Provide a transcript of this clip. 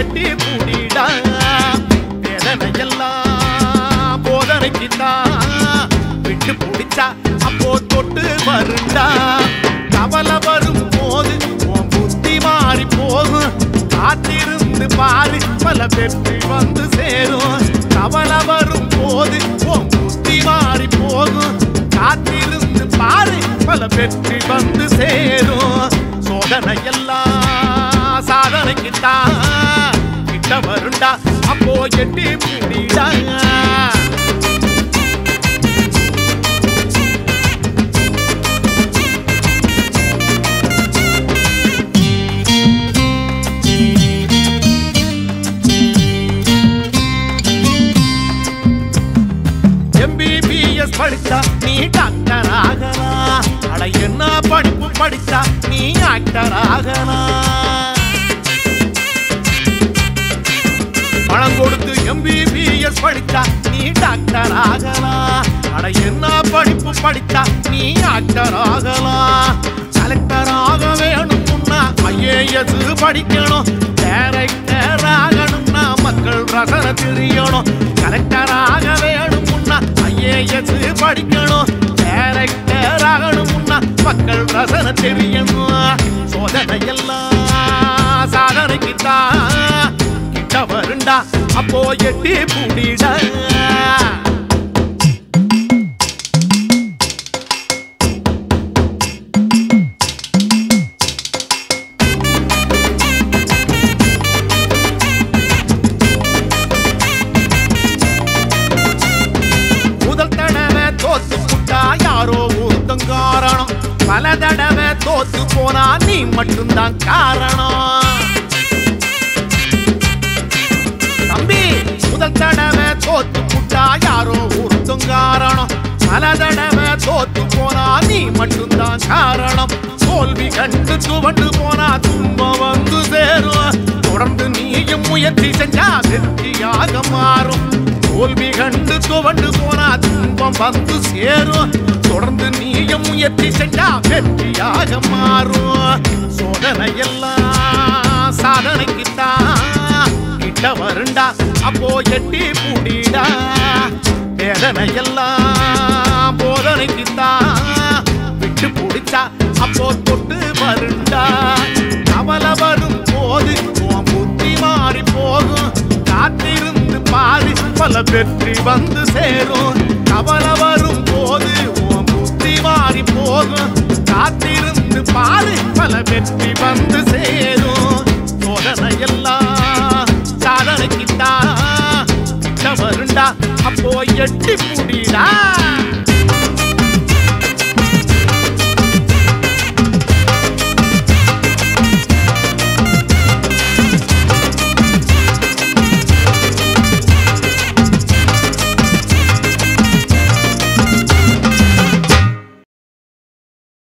எட்டி பூடிடா வேதனை எல்லாம் போதனைக்குத்தான் விட்டு பிடிச்சா அப்போ தொட்டு வருண்டா கவலை வரும் போது உன் புத்தி மாறி போகும் காத்திருந்து பாரு பல வெற்றி வந்து சேரும் கவலை வரும் போது உன் புத்தி மாறி போகும் காத்திருந்து பாரு பல வெற்றி வந்து சேரும் சோதனை எல்லாம் சாதனைக்குத்தான் கிட்ட வருண்டா அப்போ எட்டி முடிடா எம்பிபிஎஸ் படிச்சா நீ டாக்டர் ஆகலாம் அட என்ன படிப்பு படிச்சா நீ ஆக்டர் ஆகலாம் பணம் கொடுத்து எம்பிபிஎஸ் படிச்சா நீ டாக்டர் ஆகலாம் அட என்ன படிப்பு படிச்சா நீ ஆக்டர் ஆகலாம் கலெக்டர் ஆக வேணும்னா ஐஏஎஸ் படிக்கணும் டைரக்டர் ஆகணும்னா மக்கள் ரசனை தெரியணும் கலெக்டர் ஆக வேணும்னா ஐஏஎஸ் படிக்கணும் டைரக்டர் ஆகணும்னா மக்கள் ரசனை தெரியணும் சோதனை எல்லாம் சாதனைக்குத்தான் கிட்ட வருண்டா அப்போ எட்டி பூடிடா முதல் தடவை தோத்து புட்டா யாரோ ஒருத்தன் காரணம் பல தடவை தோத்து போனா நீ மட்டும்தான் காரணம் தம்பி முதல் தடவை தோத்து புட்டா யாரோ ஒருத்தன் காரணம் பல தடவை தோத்து போனா நீ மட்டும்தான் காரணம் தோல்வி கண்டு துவண்டு போனா துன்பம் வந்து சேரும் தொடர்ந்து நீயும் முயற்சி செஞ்சா வெற்றியாக மாறும் தோல்வி கண்டு துவண்டு போனா துன்பம் வந்து சேரும் தொடர்ந்து நீயும் முயற்சி செஞ்சா வெற்றியாக மாறும் சோதனை எல்லாம் சாதனைக்குத்தான் கிட்ட வருண்டா அப்போ எட்டி பூடிடா வேதனை எல்லாம் போதனைக்குத்தான் விட்டு பிடிச்சா அப்போ தொட்டு வருண்டா கவலை வரும் போது உன் புத்தி மாறி போகும் காத்திருந்து பாரு பல வெற்றி வந்து சேரும் கவலை வரும் போது உன் புத்தி மாறி போகும் காத்திருந்து பாரு பல வெற்றி வந்து சேரும் சோதனை எல்லாம் சாதனைக்குத்தான் கிட்ட வருண்டா அப்போ எட்டி முடிடா